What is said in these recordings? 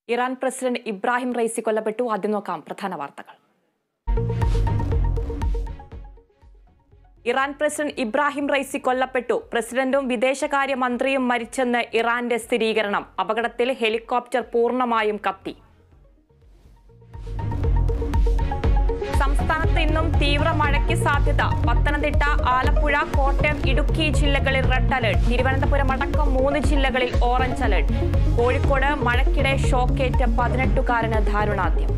Iran president Ibrahim Raisi കൊല്ലപ്പെട്ടു ആദ്യം നോക്കാം പ്രധാന വാർത്തകൾ ഇറാൻ പ്രസിഡന്റ് ഇബ്രാഹിം റൈസി കൊല്ലപ്പെട്ടു പ്രസിഡന്റും വിദേശകാര്യ മന്ത്രിയും മരിച്ചെന്ന് ഇറാന്റെ സ്ഥിരീകരണം അപകടത്തിൽ ഹെലികോപ്റ്റർ പൂർണ്ണമായും കത്തി സംസ്ഥാനത്ത് ഇന്നും തീവ്ര മഴയ്ക്ക് സാധ്യത പത്തനംതിട്ട ആലപ്പുഴ കോട്ടയം ഇടുക്കി ജില്ലകളിൽ റെഡ് അലർട്ട് തിരുവനന്തപുരം അടക്കം മൂന്ന് ജില്ലകളിൽ ഓറഞ്ച് അലർട്ട് കോഴിക്കോട് മഴയ്ക്കിടെ ഷോക്കേറ്റ പതിനെട്ടുകാരന് ദാരുണാന്ത്യം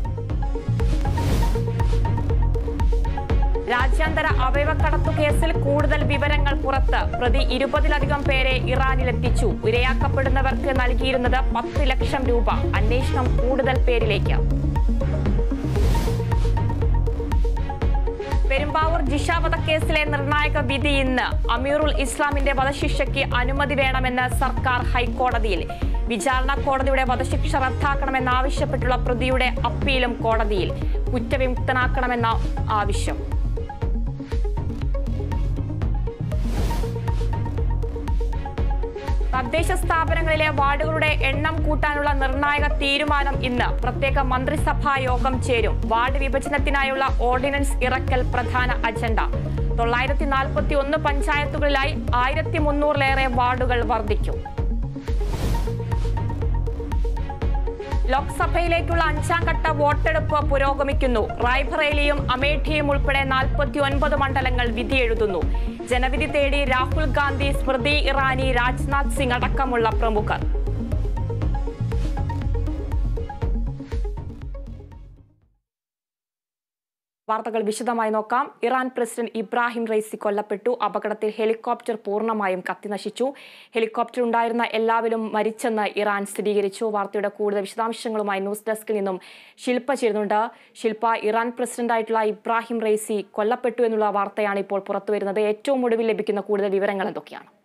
രാജ്യാന്തര അവയവക്കടത്തു കേസിൽ കൂടുതൽ വിവരങ്ങൾ പുറത്ത് പ്രതി ഇരുപതിലധികം പേരെ ഇറാനിലെത്തിച്ചു ഇരയാക്കപ്പെടുന്നവർക്ക് നൽകിയിരുന്നത് പത്ത് ലക്ഷം രൂപ അന്വേഷണം കൂടുതൽ പേരിലേക്ക് പെരുമ്പാവൂർ ജിഷ വധക്കേസിലെ നിർണായക വിധി ഇന്ന് അമീറുൽ ഇസ്ലാമിന്റെ വധശിക്ഷയ്ക്ക് അനുമതി വേണമെന്ന് സർക്കാർ ഹൈക്കോടതിയിൽ വിചാരണ കോടതിയുടെ വധശിക്ഷ റദ്ദാക്കണമെന്നാവശ്യപ്പെട്ടുള്ള പ്രതിയുടെ അപ്പീലും കോടതിയിൽ കുറ്റവിമുക്തനാക്കണമെന്ന ആവശ്യം തദ്ദേശ സ്ഥാപനങ്ങളിലെ വാർഡുകളുടെ എണ്ണം കൂട്ടാനുള്ള നിർണായക തീരുമാനം ഇന്ന് പ്രത്യേക മന്ത്രിസഭാ യോഗം ചേരും വാർഡ് വിഭജനത്തിനായുള്ള ഓർഡിനൻസ് ഇറക്കൽ പ്രധാന അജണ്ട തൊള്ളായിരത്തി നാൽപ്പത്തി ഒന്ന് പഞ്ചായത്തുകളിലായി ആയിരത്തി മുന്നൂറിലേറെ വാർഡുകൾ വർദ്ധിക്കും ലോക്സഭയിലേക്കുള്ള അഞ്ചാം ഘട്ട വോട്ടെടുപ്പ് പുരോഗമിക്കുന്നു റായ്ബറേലിയും അമേഠിയും ഉൾപ്പെടെ നാൽപ്പത്തി ഒൻപത് മണ്ഡലങ്ങൾ വിധിയെഴുതുന്നു ജനവിധി തേടി രാഹുൽ ഗാന്ധി സ്മൃതി ഇറാനി രാജ്നാഥ് സിംഗ് അടക്കമുള്ള പ്രമുഖർ വാർത്തകൾ വിശദമായി നോക്കാം ഇറാൻ പ്രസിഡന്റ് ഇബ്രാഹിം റൈസി കൊല്ലപ്പെട്ടു അപകടത്തിൽ ഹെലികോപ്റ്റർ പൂർണ്ണമായും കത്തിനശിച്ചു ഹെലികോപ്റ്റർ ഉണ്ടായിരുന്ന എല്ലാവരും മരിച്ചെന്ന് ഇറാൻ സ്ഥിരീകരിച്ചു വാർത്തയുടെ കൂടുതൽ വിശദാംശങ്ങളുമായി ന്യൂസ് ഡെസ്കിൽ നിന്നും ശില്പ ചേരുന്നുണ്ട് ശില്പ ഇറാൻ പ്രസിഡന്റായിട്ടുള്ള ഇബ്രാഹിം റൈസി കൊല്ലപ്പെട്ടു എന്നുള്ള വാർത്തയാണ് ഇപ്പോൾ പുറത്തുവരുന്നത് ഏറ്റവും ഒടുവിൽ ലഭിക്കുന്ന കൂടുതൽ വിവരങ്ങൾ എന്തൊക്കെയാണ്